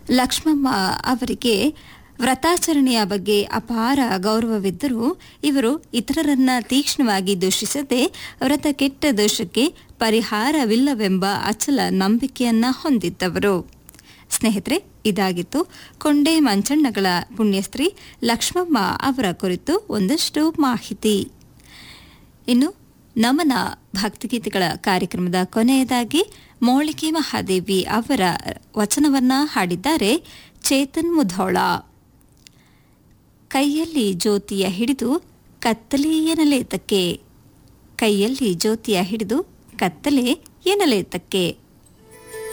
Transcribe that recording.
ಲಕ್ಷ್ಮಮ್ಮ ಅವರಿಗೆ ವ್ರತಾಚರಣೆಯ ಬಗ್ಗೆ ಅಪಾರ ಗೌರವವಿದ್ದರೂ ಇವರು ಇತರರನ್ನ ತೀಕ್ಷ್ಣವಾಗಿ ದೂಷಿಸದೆ ವ್ರತ ಕೆಟ್ಟ ದೋಷಕ್ಕೆ ಪರಿಹಾರವಿಲ್ಲವೆಂಬ ಅಚಲ ನಂಬಿಕೆಯನ್ನ ಹೊಂದಿದ್ದವರು ಸ್ನೇಹಿತರೆ ಇದಾಗಿತ್ತು ಕೊಂಡೆ ಮಂಚಣ್ಣಗಳ ಪುಣ್ಯಸ್ತ್ರೀ ಲಕ್ಷ್ಮಮ್ಮ ಅವರ ಕುರಿತು ಒಂದಷ್ಟು ಮಾಹಿತಿ ಇನ್ನು ನಮನ ಭಕ್ತಿಗೀತೆಗಳ ಕಾರ್ಯಕ್ರಮದ ಕೊನೆಯದಾಗಿ ಮೋಳಿಗೆ ಮಹಾದೇವಿ ಅವರ ವಚನವನ್ನ ಹಾಡಿದ್ದಾರೆ ಚೇತನ್ ಮುಧೋಳ ಕೈಯಲ್ಲಿ ಜ್ಯೋತಿಯ ಹಿಡಿದು ಕತ್ತಲೆ ಎನಲೇತಕ್ಕೆ ಕೈಯಲ್ಲಿ ಜ್ಯೋತಿಯ ಹಿಡಿದು ಕತ್ತಲೆ ಎನಲೇತಕ್ಕೆ